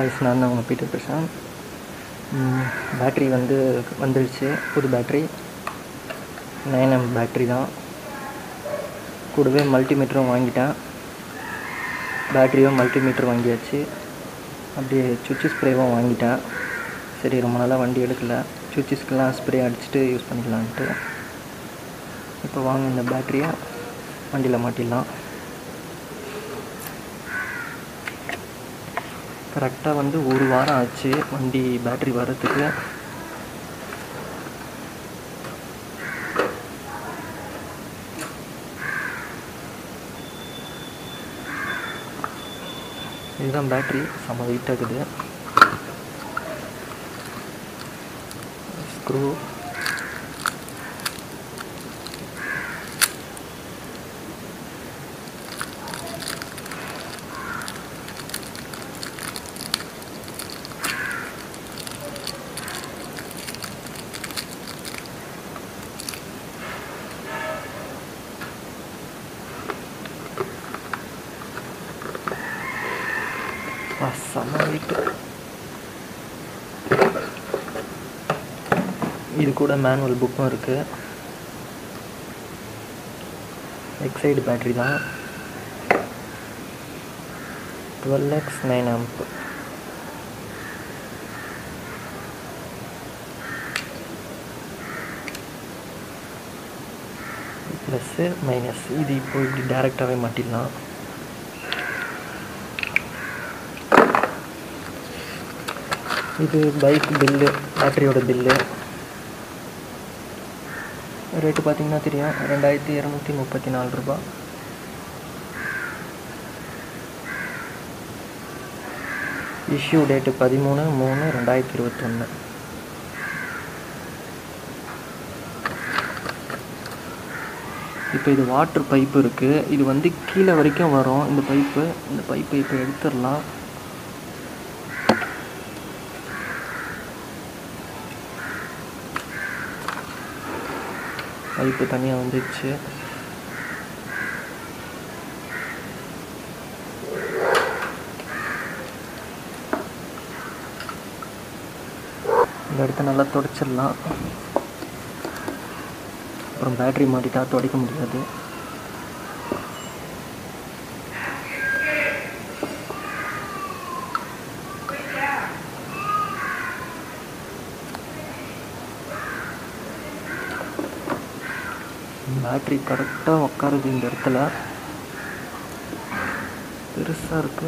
guys நான் தான் உங்கள் பீட்டர் பேசுகிறேன் பேட்ரி வந்து வந்துடுச்சு புது பேட்ரி நைன் எம் பேட்ரி தான் கூடவே மல்டிமீட்டரும் வாங்கிட்டேன் பேட்டரியும் மல்டிமீட்டர் வாங்கியாச்சு அப்படியே சுவிட்சு ஸ்ப்ரேவும் வாங்கிட்டேன் சரி ரொம்ப நாளாக வண்டி எடுக்கல சுவிட்சஸ்க்கெல்லாம் ஸ்ப்ரே அடிச்சுட்டு யூஸ் பண்ணிக்கலான்ட்டு இப்போ வாங்க இந்த பேட்டரியை வண்டியில் மாட்டிடலாம் கரெக்டாக வந்து ஒரு வாரம் ஆச்சு வண்டி பேட்ரி வர்றதுக்கு இதுதான் பேட்ரி செம்ம வெயிட் ஆகுது ஸ்க்ரூ வா, செம்ம வெயிட்டு இது கூட மேனுவல் புக்கும் இருக்குது எக்ஸைடு பேட்ரி தான் twelve X nine amp plus minus இது இப்போ இப்படி டேரெக்டாகவே மாட்டிடலாம் இது பைக் பில்லு பேட்டரியோட பில்லு ரேட்டு பார்த்தீங்கன்னா தெரியும் ரெண்டாயிரத்தி இரநூத்தி முப்பத்தி நாலு ரூபா இஷ்யூ டேட்டு பதிமூணு மூணு ரெண்டாயிரத்தி இருபத்தொன்று இப்போ இது வாட்ரு பைப்பு இருக்குது இது வந்து கீழே வரைக்கும் வரும் இந்த பைப்பு இந்த பைப்பை இப்போ எடுத்துடலாம் பைப்பு தனியாக வந்துடுச்சு இந்த இடத்த நல்லா துடைச்சிடலாம் அப்புறம் பேட்ரி மாட்டிட்டா துடைக்க முடியாது பேட்ரி கரெக்டாக உட்காருது இந்த இடத்துல பெருசாக இருக்கு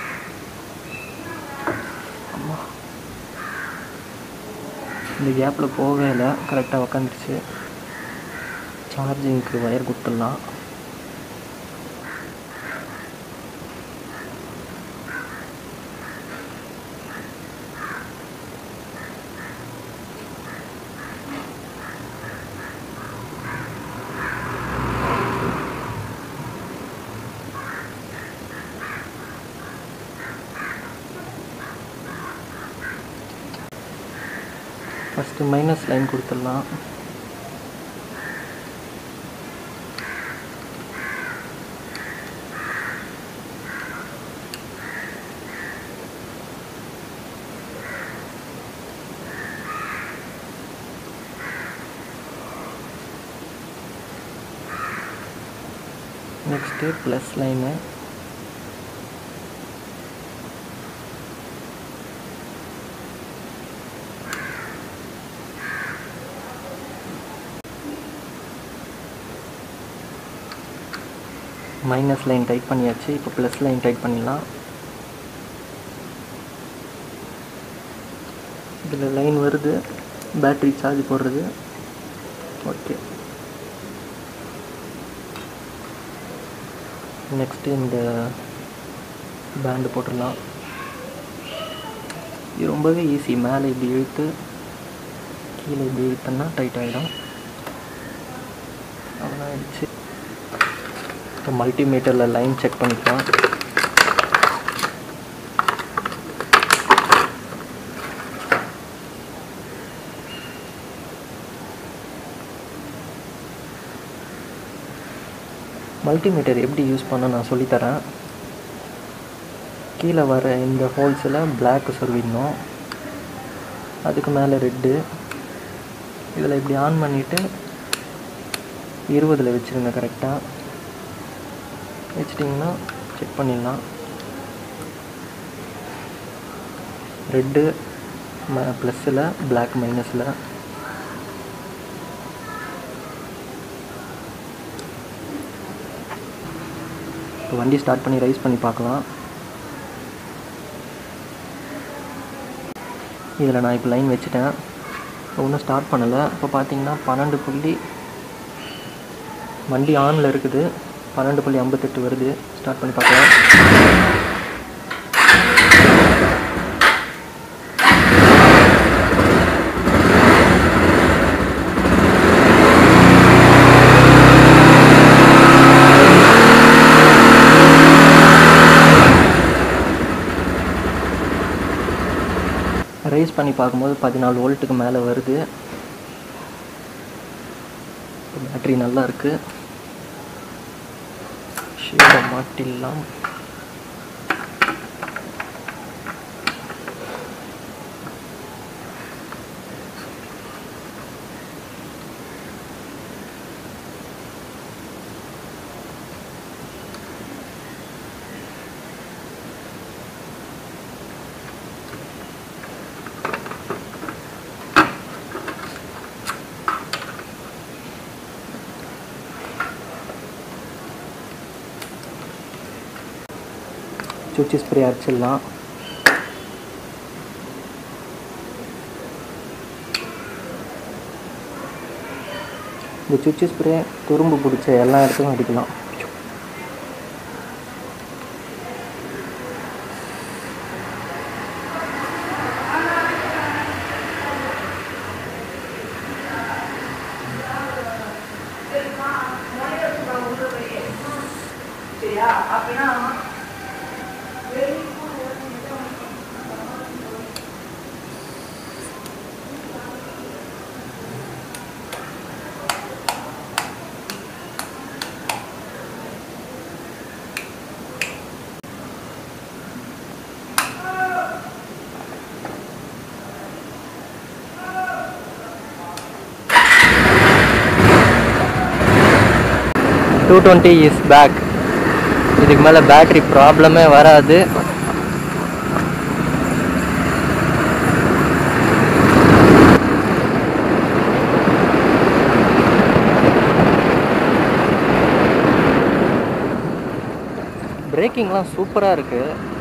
அம்மா இந்த கேப்பில் போகவே இல்லை கரெக்டாக உக்காந்துருச்சு சார்ஜிங்க்கு ஒயர் கொடுத்துடலாம் ஃபஸ்ட்டு மைனஸ் லைன் கொடுத்துடலாம் next plus line minus line type பண்ணியாச்சு இப்போ ப்ளஸ் லைன் டைப் பண்ணிடலாம் இதில் லைன் வருது பேட்ரி சார்ஜ் போடுறது ஓகே நெக்ஸ்ட்டு இந்த பேண்டு போட்டுடலாம் இது ரொம்பவே ஈஸி மேலே இப்படி இழுத்து கீழே இப்படி இழுத்தோன்னா டைட் ஆகிடும் அவ்வளோதான் ஆயிடுச்சு இப்போ மல்டிமீட்டரில் லைன் செக் பண்ணிக்கலாம் மல்டிமீட்டர் எப்படி யூஸ் பண்ண நான் சொல்லித்தரேன் கீழே வர இந்த ஹோல்ஸில் பிளாக் சொருவிடணும் அதுக்கு மேலே ரெட்டு இதில் இப்படி ஆன் பண்ணிவிட்டு இருபதில் வச்சுருங்க கரெக்டாக வச்சிட்டிங்கன்னா செக் பண்ணிடலாம் ரெட்டு ம ப்ளஸ்ஸில் பிளாக் மைனஸில் இப்போ வண்டி ஸ்டார்ட் பண்ணி ரைஸ் பண்ணி பார்க்கலாம் இதில் நான் இப்போ லைன் வச்சுட்டேன் ஒன்றும் ஸ்டார்ட் பண்ணலை இப்போ பார்த்தீங்கன்னா பன்னெண்டு புள்ளி வண்டி ஆனில் இருக்குது பன்னெண்டு புள்ளி ஐம்பத்தெட்டு வருது ஸ்டார்ட் பண்ணி பார்க்கலாம் ரைஸ் பண்ணி பார்க்கும்போது பதினாலு வோல்ட்டுக்கு மேலே வருது பேட்ரி நல்லா இருக்கு ஷீல்டை மாட்டிடலாம் சுச்சி ஸ்ப்ரே அடிச்சிடலாம் இந்த சுச்சி ஸ்ப்ரே துரும்பு பிடிச்ச எல்லா இடத்துக்கும் அடிக்கலாம் டூ டுவெண்ட்டி இஸ் பேக் இதுக்கு மேலே பேட்ரி ப்ராப்ளமே வராது பிரேக்கிங்லாம் சூப்பராக இருக்குது